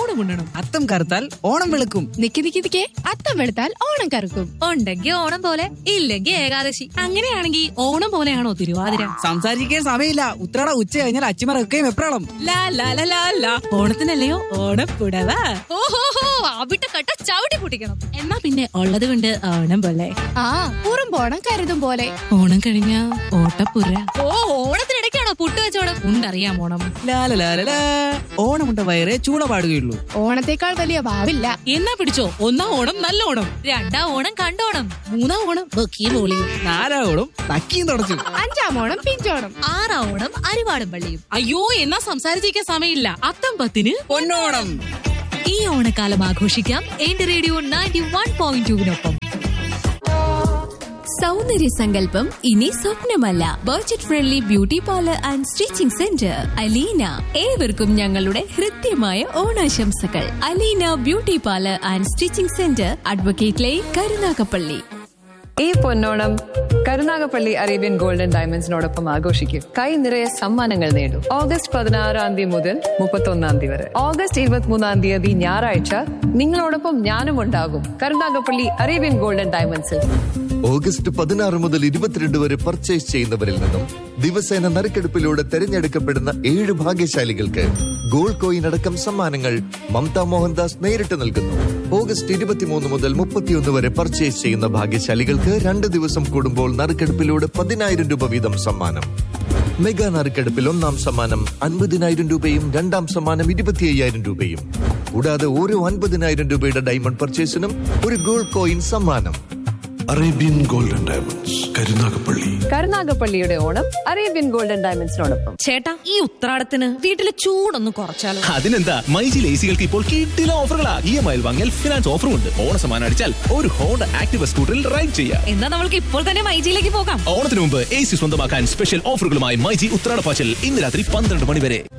ഓണം ഉണ്ണണം അത്തം കറുത്താൽ ഓണം വെളുക്കും നിക്കി നിക്കി നിക്കേ അത്തം വെളുത്താൽ ഓണം കറുക്കും ഉണ്ടെങ്കിൽ ഓണം പോലെ ഇല്ലെങ്കിൽ ഏകാദശി അങ്ങനെയാണെങ്കിൽ ഓണം പോലെയാണോ തിരുവാതിര സംസാരിക്കാൻ സമയമില്ല ഉത്രാട ഉച്ച കഴിഞ്ഞാൽ അച്ചിമറക്കുകയും എപ്രാളം ലാ ലാ ലാ ലാ ലാ. ഓണത്തിനല്ലയോ ഓണപ്പുടവ ഓഹോഹോ അവിടെ കട്ട ചവിട്ടി പൊട്ടിക്കണം എന്നാ പിന്നെ ഉള്ളത് കൊണ്ട് ഓണം പോലെ ആ ഉറുമ്പോണം കരുതും പോലെ ഓണം കഴിഞ്ഞ ഓട്ടപ്പുര ഓ ഓണത്തിനിടയ്ക്കാണോ പുട്ട് വെച്ചോണം ഉണ്ടറിയാം ഓണം ലാലലാലലാ. ഓണമുണ്ട വയറേ ചൂട പാടുകയുള്ളൂ ഓണത്തെക്കാൾ വലിയ ഭാവില്ല എന്നാ പിടിച്ചോ ഒന്നാം ഓണം നല്ല ഓണം രണ്ടാം ഓണം കണ്ടോണം മൂന്നാം ഓണം ബക്കിയും ഓളിയും നാലാം ഓണം തക്കിയും തുടച്ചു അഞ്ചാം ഓണം പിഞ്ചോണം ആറാം ഓണം അരിവാടും പള്ളിയും അയ്യോ എന്നാ സംസാരിച്ചിരിക്കാൻ സമയമില്ല അത്തം പത്തിന് പൊന്നോണം ഈ ഓണക്കാലം ആഘോഷിക്കാം എന്റെ റേഡിയോ നയൻറ്റി വൺ പോയിന്റ് ടുവിനൊപ്പം സൗന്ദര്യ സങ്കല്പം ഇനി സ്വപ്നമല്ല budget friendly beauty parlour and stitching centre Aleena ഏവർക്കും ഞങ്ങളുടെ ഹൃദ്യമായ ഓണാശംസകൾ Aleena beauty parlour and stitching centre advocate line Karunagappally ഈ പൊന്നോണം കരുനാഗപ്പള്ളി അറേബ്യൻ ഗോൾഡൻ ഡയമണ്ട്സിനോടൊപ്പം ആഘോഷിക്കും കൈ നിറയെ സമ്മാനങ്ങൾ നേടൂ ഓഗസ്റ്റ് പതിനാറാം തീയതി മുതൽ മുപ്പത്തൊന്നാം തീയതി വരെ ഓഗസ്റ്റ് ഇരുപത്തിമൂന്നാം തീയതി ഞായറാഴ്ച നിങ്ങളോടൊപ്പം ഞാനും ഉണ്ടാകും കരുനാഗപ്പള്ളി അറേബ്യൻ ഗോൾഡൻ ഡയമണ്ട്സിൽ ഓഗസ്റ്റ് പതിനാറ് മുതൽ ഇരുപത്തിരണ്ട് വരെ പർച്ചേസ് ചെയ്യുന്നവരിൽ നിന്നും ദിവസേന നറുക്കെടുപ്പിലൂടെ തെരഞ്ഞെടുക്കപ്പെടുന്ന ഏഴ് ഭാഗ്യശാലികൾക്ക് ഗോൾഡ് കോയിൻ അടക്കം സമ്മാനങ്ങൾ മമത മോഹൻദാസ് നേരിട്ട് നൽകുന്നു ഓഗസ്റ്റ് ഇരുപത്തിമൂന്ന് മുതൽ മുപ്പത്തിയൊന്ന് വരെ പർച്ചേസ് ചെയ്യുന്ന ഭാഗ്യശാലികൾക്ക് രണ്ട് ദിവസം കൂടുമ്പോൾ നറുക്കെടുപ്പിലൂടെ പതിനായിരം രൂപ വീതം സമ്മാനം മെഗാ നറുക്കെടുപ്പിൽ ഒന്നാം സമ്മാനം അൻപതിനായിരം രൂപയും രണ്ടാം സമ്മാനം ഇരുപത്തി അയ്യായിരം രൂപയും കൂടാതെ ഓരോ അൻപതിനായിരം രൂപയുടെ ഡയമണ്ട് പർച്ചേസിനും ഒരു ഗോൾഡ് കോയിൻ സമ്മാനം അറേബ്യൻ ഗോൾഡൻ ഡയമണ്ട്സ് കരുനാഗപ്പള്ളി കരുനാഗപ്പള്ളിയുടെ ഓണം അറേബ്യൻ ഗോൾഡൻ ഡയമണ്ട്സിനോടൊപ്പം ചേട്ടാ ഈ ഉത്രാടത്തിന് വീട്ടിലെ ചൂടൊന്ന് കുറച്ചാലോ അതിനെന്താ മൈജി ലേസികൾക്ക് ഇപ്പോൾ കിട്ടില്ല ഓഫറുകളാ ഇ എം ഐയിൽ വാങ്ങിയാൽ ഫിനാൻസ് ഓഫറും ഉണ്ട് ഓണസമ്മാനം അടിച്ചാൽ ഒരു ഹോണ്ട ആക്ടിവ സ്കൂട്ടറിൽ റൈഡ് ചെയ്യാം എന്നാ നമ്മൾക്ക് ഇപ്പോൾ തന്നെ മൈജിയിലേക്ക് പോകാം ഓണത്തിന് മുമ്പ് എ സി സ്വന്തമാക്കാൻ സ്പെഷ്യൽ ഓഫറുകളുമായി മൈജി ഉത്രാട പാച്ചൽ ഇന്ന് രാത്രി പന്ത്രണ്ട് മണി വരെ